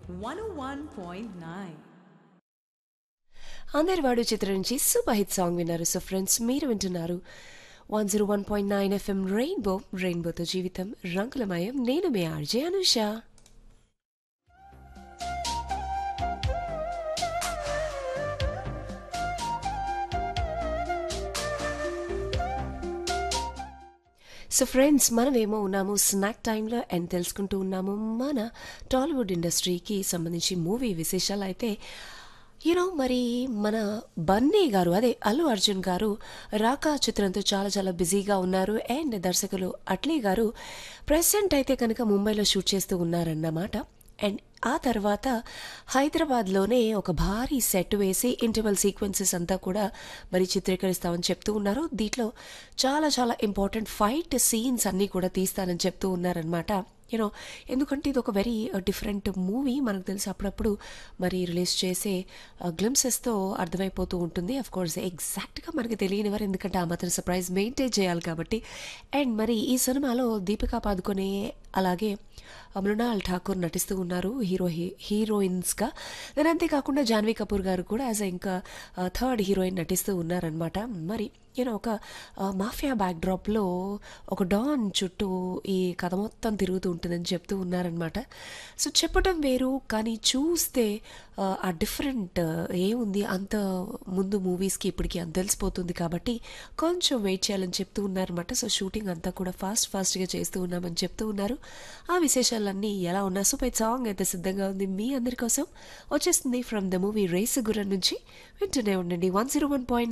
101.9. అందరివాడు చిత్రం నుంచి super hit song విన్నారు సో ఫ్రెండ్స్ మీరు వింటున్నారు one zero one point nine FM Rainbow రెయిన్బోతో జీవితం రంగులమయం నేను మీ ఆర్జే అనుష సో ఫ్రెండ్స్ మనమేమో ఉన్నాము స్నాక్ టైంలో అండ్ తెలుసుకుంటూ ఉన్నాము మన టాలీవుడ్ ఇండస్ట్రీకి సంబంధించి మూవీ విశేషాలు అయితే యూనో మరి మన బన్నీ గారు అదే అల్లు అర్జున్ గారు రాకా చిత్రంతో చాలా చాలా బిజీగా ఉన్నారు అండ్ దర్శకులు అట్లీ గారు ప్రెసెంట్ అయితే కనుక ముంబైలో షూట్ చేస్తూ ఉన్నారన్నమాట అండ్ ఆ తర్వాత హైదరాబాద్లోనే ఒక భారీ సెట్ వేసి ఇంటర్వల్ సీక్వెన్సెస్ అంతా కూడా మరి చిత్రీకరిస్తామని చెప్తూ ఉన్నారు దీంట్లో చాలా చాలా ఇంపార్టెంట్ ఫైట్ సీన్స్ అన్నీ కూడా తీస్తానని చెప్తూ ఉన్నారనమాట యూనో ఎందుకంటే ఇది ఒక వెరీ డిఫరెంట్ మూవీ మనకు తెలిసి అప్పుడప్పుడు మరి రిలీజ్ చేసే గ్లిమ్సెస్తో అర్థమైపోతూ ఉంటుంది అఫ్ కోర్స్ ఎగ్జాక్ట్గా మనకి తెలియని వారు ఎందుకంటే ఆ మాత్రం సర్ప్రైజ్ మెయింటైన్ చేయాలి కాబట్టి అండ్ మరి ఈ సినిమాలో దీపికా పాదుకొనే అలాగే మృణాల్ ఠాకూర్ నటిస్తూ ఉన్నారు హీరో హీరోయిన్స్గా దాని అంతేకాకుండా జాన్వీ కపూర్ గారు కూడా యాజ్ ఇంకా థర్డ్ హీరోయిన్ నటిస్తూ ఉన్నారనమాట మరి నేను ఒక మాఫియా బ్యాక్డ్రాప్లో ఒక డాన్ చుట్టూ ఈ కథ మొత్తం తిరుగుతూ ఉంటుందని చెప్తూ ఉన్నారనమాట సో చెప్పటం వేరు కానీ చూస్తే ఆ డిఫరెంట్ ఏముంది అంత ముందు మూవీస్కి ఇప్పటికి అంత తెలిసిపోతుంది కాబట్టి కొంచెం వెయిట్ చేయాలని చెప్తూ ఉన్నారనమాట సో షూటింగ్ అంతా కూడా ఫాస్ట్ ఫాస్ట్గా చేస్తూ ఉన్నామని చెప్తూ ఉన్నారు ఆ విశేషాలన్నీ ఎలా ఉన్నా సూపర్ సాంగ్ అయితే సిద్ధంగా ఉంది మీ అందరి కోసం వచ్చేస్తుంది ఫ్రమ్ ద మూవీ రేసు గుర్రం నుంచి వింటూనే ఉండండి వన్ జీరో వన్ పాయింట్